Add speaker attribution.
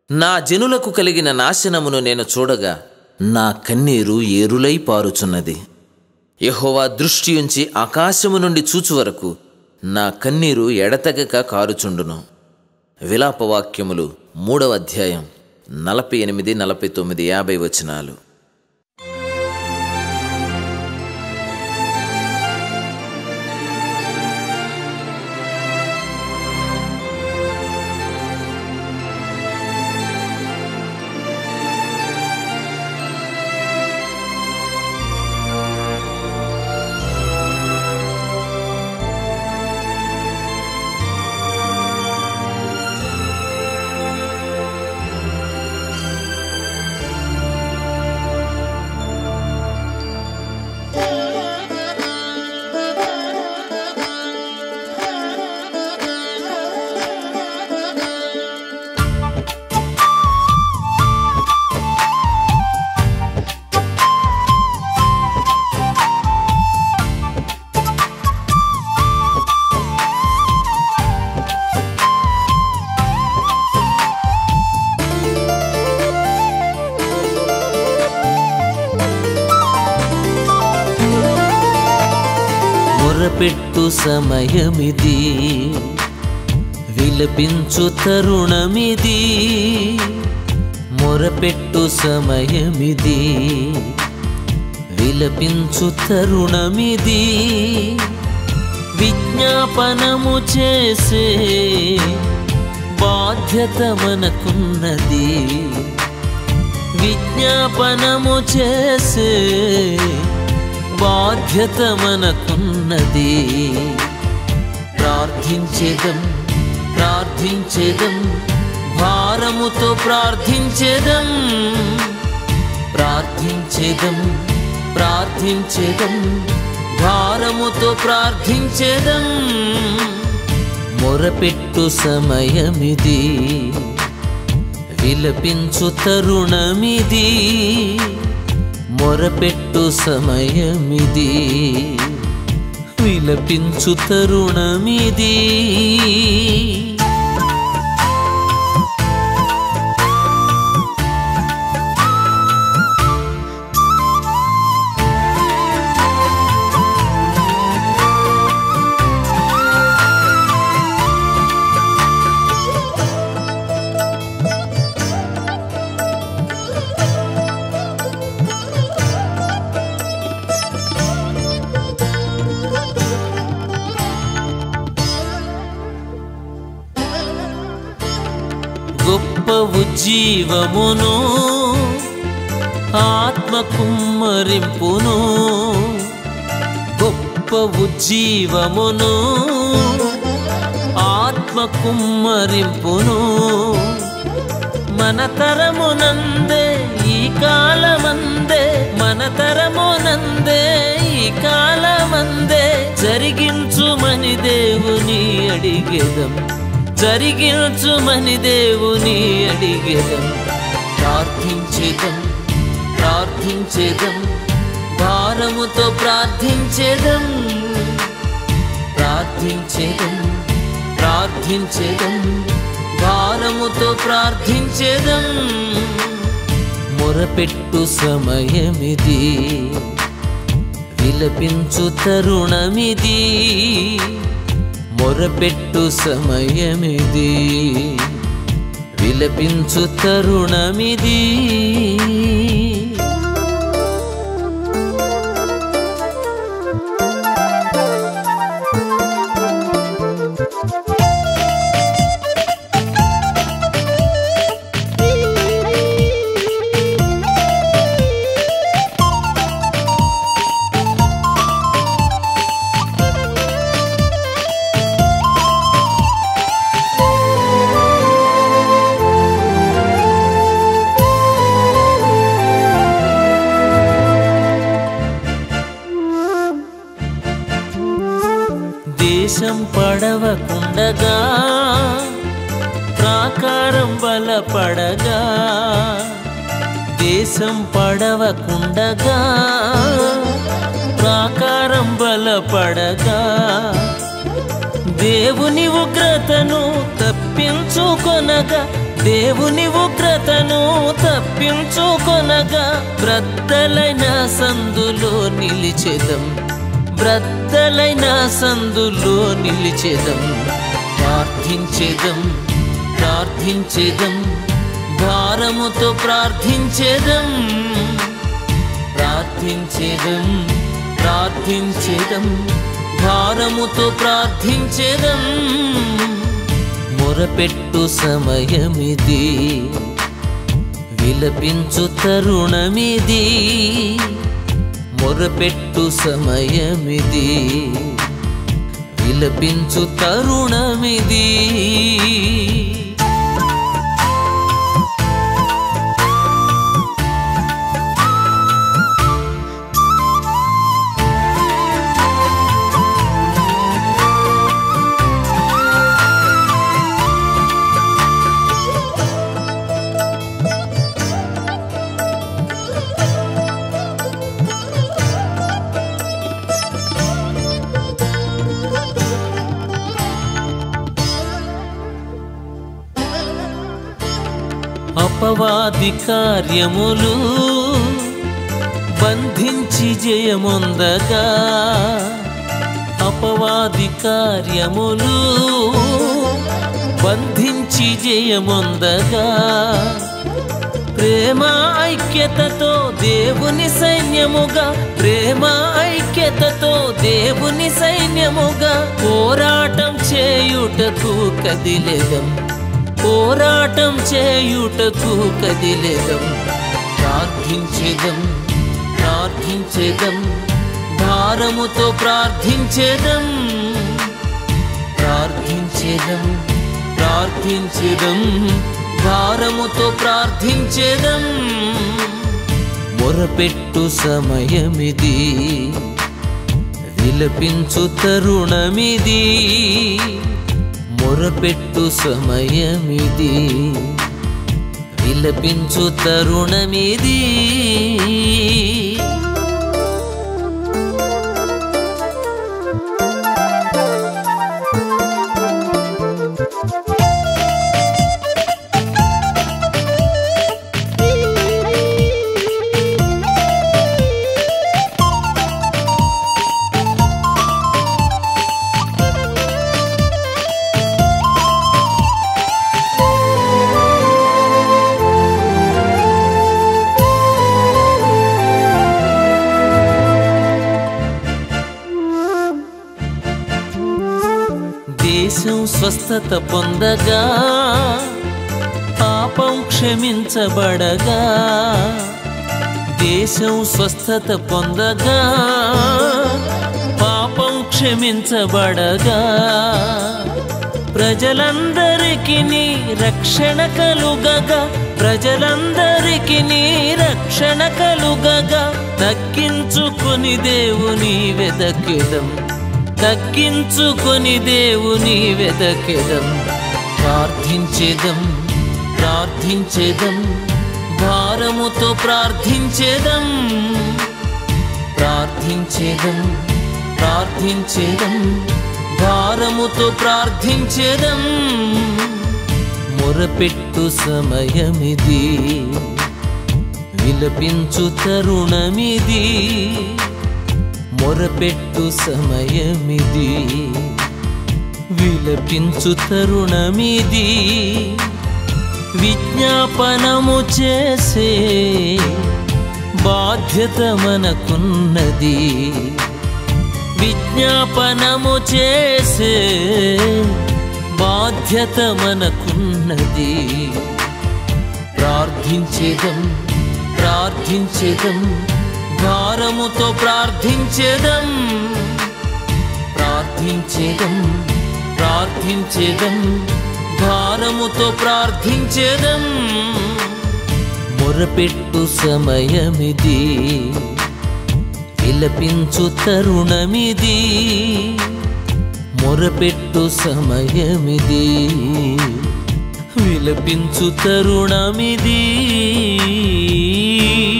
Speaker 1: నా జనులకు కలిగిన నాశనమును నేను చూడగా నా కన్నీరు ఏరులై పారుచున్నది యెహోవా దృష్టి ఉంచి ఆకాశము నుండి చూచు వరకు నా కన్నీరు ఎడతెగక కారుచుండును విలాపవాక్యములు మూడవ అధ్యాయం నలభై ఎనిమిది నలభై తొమ్మిది యాభై వచనాలు మొరపెట్టు సమయమిది విలపించు తరుణమిది మొరపెట్టు సమయమిది విలపించు తరుణమిది విజ్ఞాపనము చేసే బాధ్యత మనకున్నది విజ్ఞాపనము చేసే బాధ్యత మనకున్నది ప్రార్థించేదం ప్రార్థించేదం భారముతో ప్రార్థించేదం ప్రార్థించేదం ప్రార్థించేదం భారముతో ప్రార్థించేదం మొరపెట్టు సమయమిది విలపించు తరుణమిది మొరపెట్టు సమయమిది విలపించు తరుణమిది గొప్ప ఉజ్జీవమును ఆత్మ కుమ్మరింపును గొప్ప ఉజ్జీవమును ఆత్మ కుమ్మరింపును మన తరమునందే ఈ కాలమందే మన తరమునందే ఈ కాలమందే జరిగించుమని దేవుని అడిగేదం జరిగించుమని దేవుని అడిగేదం ప్రార్థించేదం ప్రార్థించేదం భారముతో ప్రార్థించేదం ప్రార్థించేదం ప్రార్థించేదం భారముతో ప్రార్థించేదం మొరపెట్టు సమయమిది విలపించు తరుణమిది మొరపెట్టు సమయమిది విలపించు తరుణమిది దేశం పడవకుండగా ప్రాకారం బలపడగా దేశం పడవకుండగా ప్రాకారం బలపడగా దేవుని ఉగ్రతను తప్పించుకొనగా దేవుని ఉగ్రతను తప్పించుకొనగా బ్రద్దలైన సందులో నిలిచెదం బ్రద్దలైన సందులో నిలిచెదం ప్రార్థించేదం ప్రార్థించేదం భారముతో ప్రార్థించేదం ప్రార్థించేదం ప్రార్థించేదం భారముతో ప్రార్థించేదం మొరపెట్టు సమయమిది విలపించు తరుణమిది మొరపెట్టు సమయమిది విలపించు తరుణమిది అపవాది కార్యములు బంధించి జయముందగా అపవాది కార్యములు బంధించి జయముందగా ప్రేమ ఐక్యతతో దేవుని సైన్యముగా ప్రేమ ఐక్యతతో దేవుని సైన్యముగా పోరాటం చేయుటకు కదిలెదం పోరాటం చేయుటకు కదిలెదం ప్రార్థించేదం ప్రార్థించేదం భారముతో ప్రార్థించేదం ప్రార్థించేదం ప్రార్థించేదం భారముతో ప్రార్థించేదం మొరపెట్టు సమయమిది విలపించు తరుణమిది మొరపెట్టు సమయమిది విలపించు తరుణమిది దేశం స్వస్థత పొందగా పాపం క్షమించబడగా దేశం స్వస్థత పొందగా పాపం క్షమించబడగా ప్రజలందరికీ రక్షణ కలుగగా ప్రజలందరికీ రక్షణ కలుగగా తగ్గించుకొని దేవుని వెదకిడం తగ్గించుకొని దేవుని వెదకెదం ప్రార్థించేదం ప్రార్థించేదం భారముతో ప్రార్థించేదం ప్రార్థించేదం ప్రార్థించేదం భారముతో ప్రార్థించేదం మొరపెట్టు సమయమిది విలపించు తరుణమిది మొరపెట్టు సమయమిది విలపించు తరుణమిది విజ్ఞాపనము చేసే బాధ్యత మనకున్నది విజ్ఞాపనము చేసే బాధ్యత మనకున్నది ప్రార్థించేదం ప్రార్థించేదం భారముతో ప్రార్థించేదం ప్రార్థించేదం ప్రార్థించేదం భారముతో ప్రార్థించేదం మొరపెట్టు సమయమిది విలపించు తరుణమిది మొరపెట్టు సమయమిది విలపించు తరుణమిది